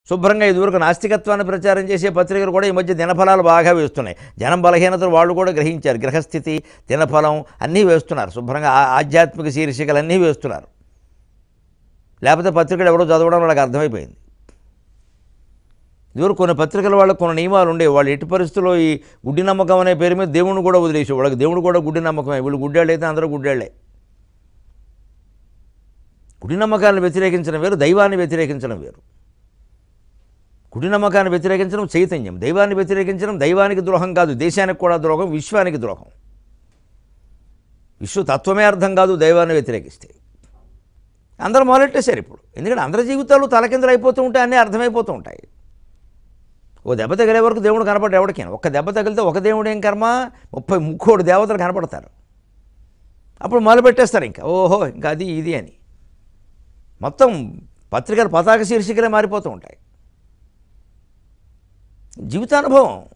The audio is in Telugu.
శుభ్రంగా ఇదివరకు నాస్తికత్వాన్ని ప్రచారం చేసే పత్రికలు కూడా ఈ మధ్య దినఫలాలు బాగా వేస్తున్నాయి జనం బలహీనతలు వాళ్ళు కూడా గ్రహించారు గ్రహస్థితి దినఫలం అన్నీ వేస్తున్నారు శుభ్రంగా ఆ- ఆధ్యాత్మిక శీర్షికలు అన్నీ వేస్తున్నారు లేకపోతే పత్రికలు ఎవడో చదవడం వాళ్ళకి అర్థమైపోయింది ఇదివరకు కొన్ని పత్రికల వాళ్ళకి కొన్ని నియమాలు ఉండేవి వాళ్ళు ఎట్టి పరిస్థితుల్లో ఈ గుడ్డి నమ్మకం అనే పేరు మీద దేవుడిని కూడా వదిలేసి వాళ్ళకి దేవుడు కూడా గుడ్డి నమ్మకమే వీళ్ళు గుడ్డేళ్ళు అయితే అందరూ గుడ్డేళ్లే గుడి నమ్మకాలను వ్యతిరేకించడం వేరు దైవాన్ని వ్యతిరేకించడం వేరు గుడి నమ్మకాన్ని వ్యతిరేకించడం చైతన్యం దైవాన్ని వ్యతిరేకించడం దైవానికి ద్రోహం కాదు దేశానికి కూడా ద్రోహం విశ్వానికి ద్రోహం విశ్వ తత్వమే అర్థం కాదు దైవాన్ని వ్యతిరేకిస్తే అందరూ మొదలెట్టేశారు ఇప్పుడు ఎందుకంటే అందరి జీవితాలు తలకిందలు అయిపోతూ ఉంటాయి అన్నీ అర్థమైపోతూ ఉంటాయి ఓ దెబ్బ తగిలే వరకు దేవుడు కనపడ్డ ఎవరికైనా ఒక్క దెబ్బ తగిలితే ఒక దేవుడు ఏం కర్మ ముప్పై ముక్కోడు దేవతలు కనపడతారు అప్పుడు మొదలు పెట్టేస్తారు ఇంకా ఓహో ఇంకా అది ఇది అని మొత్తం పత్రికల పతాక శీర్షికలే మారిపోతూ ఉంటాయి జీవితానుభవం